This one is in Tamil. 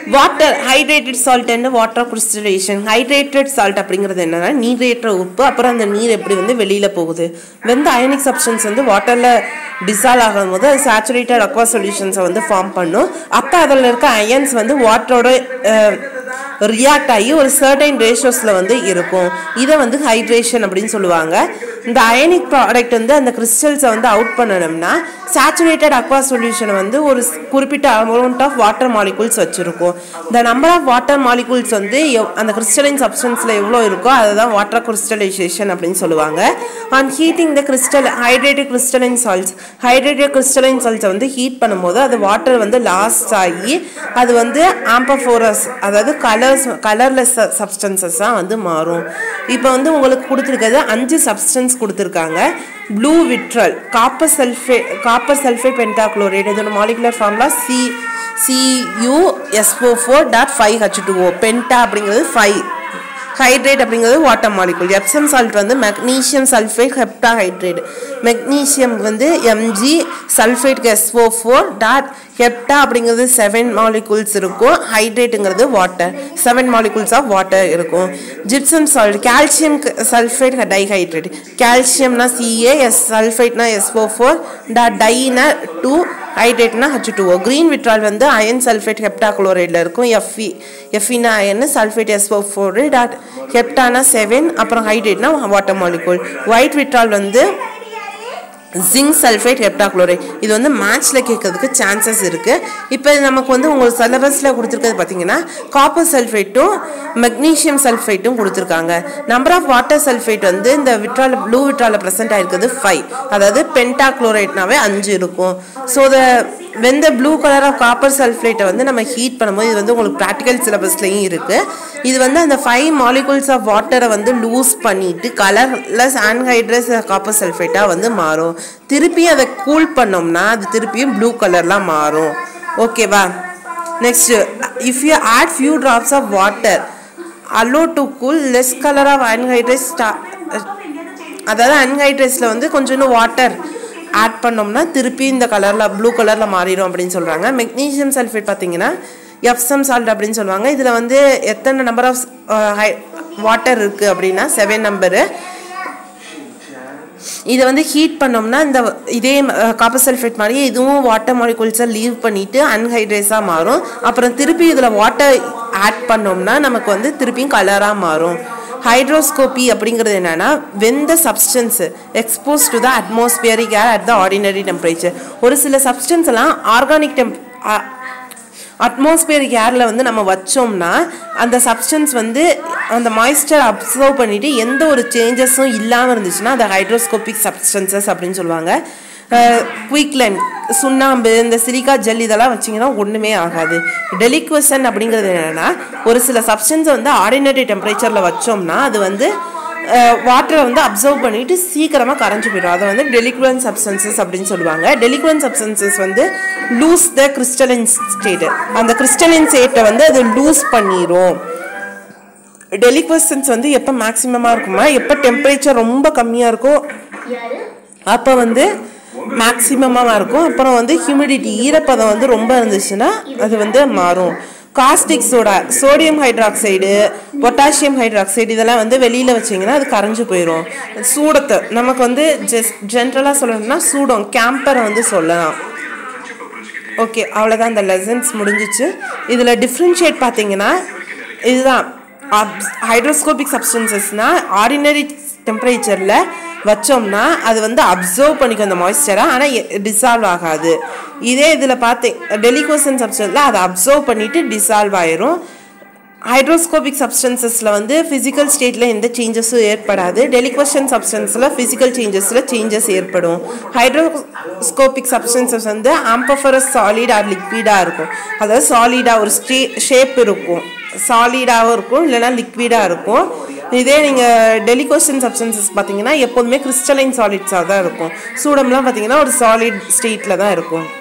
water hydrated salt and water crystallisation hydrated salt அப்படிங்கிறது என்னன்னா நீரேற்ற உப்பு அப்புறம் அந்த நீர் எப்படி வந்து வெளியில் போகுது வெந்த அயனிக் சப்ஸ்டன்ஸ் வந்து வாட்டரில் டிசால்வ் ஆகும் போது அது சேச்சுரேட்டட் அக்வா சொல்யூஷன்ஸை வந்து ஃபார்ம் பண்ணும் அப்போ அதில் இருக்க அயன்ஸ் வந்து வாட்டரோட ரியாக்ட் ஆகி ஒரு சர்டைன் ரேஷியோஸில் வந்து இருக்கும் இதை வந்து ஹைட்ரேஷன் அப்படின்னு சொல்லுவாங்க இந்த அயனிக் ப்ராடக்ட் வந்து அந்த கிறிஸ்டல்ஸை வந்து அவுட் பண்ணணும்னா சேச்சுரேட்டட் அக்வா சொல்யூஷனை வந்து ஒரு குறிப்பிட்ட அமௌண்ட் ஆஃப் வாட்டர் மாலிகூல்ஸ் வச்சுருக்கும் இந்த நம்பர் ஆஃப் வாட்டர் மாலிகூல்ஸ் வந்து எவ்- அந்த கிறிஸ்டலின் சப்ஸ்டன்ஸில் எவ்வளோ இருக்கோ அதுதான் வாட்டர் கிறிஸ்டலைசேஷன் அப்படின்னு சொல்லுவாங்க on heating the crystal hydrated crystalline salts hydrated crystalline சால்ட்ஸை வந்து ஹீட் பண்ணும்போது அது வாட்டர் வந்து லாஸ்ட் ஆகி அது வந்து ஆம்பஃபோரஸ் அதாவது கலர்ஸ் கலர்லெஸ் சப்ஸ்டன்சஸ் தான் வந்து மாறும் இப்போ வந்து உங்களுக்கு கொடுத்துருக்கிறது அஞ்சு சப்ஸ்டன்ஸ் கொடுத்துருக்காங்க blue vitriol copper sulphate copper sulphate pentachlorate இதோட molecular formula C C U S O four dot five H two O penta அப்படிங்கிறது ஃபைவ் ஹைட்ரேட் அப்படிங்கிறது வாட்டர் மாலிகுல் எப்சம் சால்ட் வந்து magnesium sulphate hepta hydrate magnesium வந்து M G sulphate S O four dot hepta அப்படிங்கிறது செவன் மாலிகுல்ஸ் இருக்கும் ஹைட்ரேட்டுங்கிறது water seven molecules of water இருக்கும் gypsum salt calcium sulphate dihydrate கால்சியம்னா சிஏ எஸ் சல்ஃபேட்னா எஸ்ஓ ஃபோர் டாட் டைனா two ஹைட்ரேட்னா H two O green vitriol வந்து அயன் சல்ஃபேட் ஹெப்டாக்ளோரைடில் இருக்கும் எஃப்இ எஃப்இனா iron sulphate S O four dot ஹெப்டானா செவன் அப்புறம் ஹைட்ரேட்னா வாட்டர் மாலிகூல் ஒயிட் விட்ரால் வந்து ஜிங்க் சல்ஃபேட் ஹெப்டாக்ளோரைட் இது வந்து மேட்ச்சில் கேட்கறதுக்கு சான்சஸ் இருக்குது இப்போ நமக்கு வந்து உங்கள் சிலபஸில் கொடுத்துருக்கிறது பார்த்தீங்கன்னா காப்பர் சல்ஃபேட்டும் மெக்னீஷியம் சல்ஃபேட்டும் கொடுத்துருக்காங்க நம்பர் ஆஃப் வாட்டர் சல்ஃபேட் வந்து இந்த விட்ரால ப்ளூ விட்ரால ப்ரெசென்ட் ஆயிருக்கிறது ஃபைவ் அதாவது பென்டாக்ளோரைட்னாவே அஞ்சு இருக்கும் so the when the blue colour of copper சல்ஃபேட்டை வந்து நம்ம ஹீட் பண்ணும்போது இது வந்து உங்களுக்கு ப்ராக்டிக்கல் சிலபஸ்லையும் இருக்குது இது வந்து அந்த ஃபைவ் மாலிகூல்ஸ் ஆஃப் வாட்டரை வந்து லூஸ் பண்ணிட்டு கலர்லெஸ் ஆன்ஹைட்ரஸ் காப்பர் சல்ஃபேட்டாக வந்து மாறும் திருப்பி அதை கூல் பண்ணோம்னா அது திருப்பியும் ப்ளூ கலர்லாம் மாறும் ஓகேவா next if you add few drops of water allow to cool less colour of anhydrous அதாவது அன்ஹைட்ரஸில் வந்து கொஞ்சோண்டு வாட்டர் ஆட் பண்ணோம்னா திருப்பி இந்த கலரில் ப்ளூ கலரில் மாறிடும் அப்படின்னு சொல்கிறாங்க மெக்னீசியம் சல்ஃபேட் பார்த்தீங்கன்னா எப்சம் சால்ட் அப்படின்னு சொல்லுவாங்க இதில் வந்து எத்தனை நம்பர் ஆஃப் வாட்டர் இருக்குது அப்படின்னா செவன் நம்பரு இதை வந்து ஹீட் பண்ணோம்னா இந்த இதே காப்பர் சல்ஃபேட் மாதிரியே இதுவும் வாட்டர் மாலிகூல்ஸை லீவ் பண்ணிட்டு அன்ஹைட்ரேஸாக மாறும் அப்புறம் திருப்பி இதில் வாட்டர் ஆட் பண்ணோம்னா நமக்கு வந்து திருப்பியும் கலராக மாறும் ஹைட்ரோஸ்கோபி அப்படிங்கிறது என்னன்னா when the substance expose to the atmospheric air at the ordinary temperature ஒரு சில சப்ஸ்டன்ஸ் எல்லாம் ஆர்கானிக் டெம்ப் அட்மாஸ்பியரிக் ஏரில் வந்து நம்ம வச்சோம்னா அந்த சப்ஸ்டன்ஸ் வந்து அந்த மாய்ஸ்சர் அப்சர்வ் பண்ணிட்டு எந்த ஒரு சேஞ்சஸும் இல்லாமல் இருந்துச்சுன்னா அது ஹைட்ரோஸ்கோபிக் சப்ஸ்டன்சஸ் அப்படின்னு சொல்லுவாங்க குயிக்லைன் சுண்ணாம்பு இந்த சிலிக்கா ஜெல் இதெல்லாம் வச்சிங்கன்னா ஒன்றுமே ஆகாது டெலிக்வசன் அப்படிங்கிறது என்னென்னா ஒரு சில சப்ஸ்டன்ஸை வந்து ஆர்டினரி டெம்பரேச்சரில் வச்சோம்னா அது வந்து வாட்டரை வந்து அப்சர்வ் பண்ணிட்டு சீக்கிரமாக கரைஞ்சு போயிடும் அதை வந்து டெலிக்வன் சப்ஸ்டன்சஸ் அப்படின்னு சொல்லுவாங்க டெலிக்வன் சப்ஸ்டன்சஸ் வந்து லூஸ் த கிறிஸ்டலின் ஸ்டேட் அந்த கிறிஸ்டலின் ஸ்டேட்டை வந்து அது லூஸ் பண்ணிடும் டெலிக்வசன்ஸ் வந்து எப்போ மேக்ஸிமமாக இருக்குமா எப்போ டெம்பரேச்சர் ரொம்ப கம்மியாக இருக்கோ அப்போ வந்து மேக்ஸிமமாக இருக்கும் அப்புறம் வந்து ஹியூமிடிட்டி ஈரப்பதம் வந்து ரொம்ப இருந்துச்சுன்னா அது வந்து மாறும் caustic soda sodium hydroxide potassium hydroxide இதெல்லாம் வந்து வெளியில் வச்சிங்கன்னா அது கரைஞ்சு போயிடும் சூடத்தை நமக்கு வந்து ஜஸ்ட் ஜென்ரலாக சொல்லணும்னா சூடம் கேம்பரை வந்து சொல்லலாம் ஓகே அவ்வளோதான் இந்த லெசன்ஸ் முடிஞ்சிச்சு இதில் டிஃப்ரென்ஷியேட் பார்த்தீங்கன்னா இதுதான் ஹைட்ரோஸ்கோபிக் சப்ஸ்டன்சஸ்னால் ஆர்டினரி டெம்பரேச்சரில் வச்சோம்னா அது வந்து அப்சர்வ் பண்ணிக்கும் அந்த மாய்ஸ்சரை ஆனால் டிசால்வ் ஆகாது இதே இதில் பார்த்தேன் டெலிகோசன் சப்ஸ்டன்ஸில் அதை அப்சர்வ் பண்ணிவிட்டு டிசால்வ் ஆயிரும் ஹைட்ரோஸ்கோபிக் சப்ஸ்டன்சஸில் வந்து ஃபிசிக்கல் ஸ்டேட்டில் எந்த சேஞ்சஸும் ஏற்படாது டெலிக்வஷன் சப்ஸ்டன்ஸில் ஃபிசிக்கல் சேஞ்சஸில் சேஞ்சஸ் ஏற்படும் ஹைட்ரோஸ்கோபிக் சப்ஸ்டன்சஸ் வந்து ஆம்பஃபரஸ் சாலிட் ஆர் லிக்விடாக இருக்கும் அதாவது சாலிடாக ஒரு ஸ்டே ஷேப் இருக்கும் சாலிடாகவும் இருக்கும் இல்லைனா லிக்விடாக இருக்கும் இதே நீங்கள் டெலிகோஷன் சப்ஸ்டன்சஸ் பார்த்தீங்கன்னா எப்போதுமே கிறிஸ்டலைன் சாலிட்ஸாக தான் இருக்கும் சூடம்லாம் பார்த்தீங்கன்னா ஒரு சாலிட் ஸ்டேட்டில் தான் இருக்கும்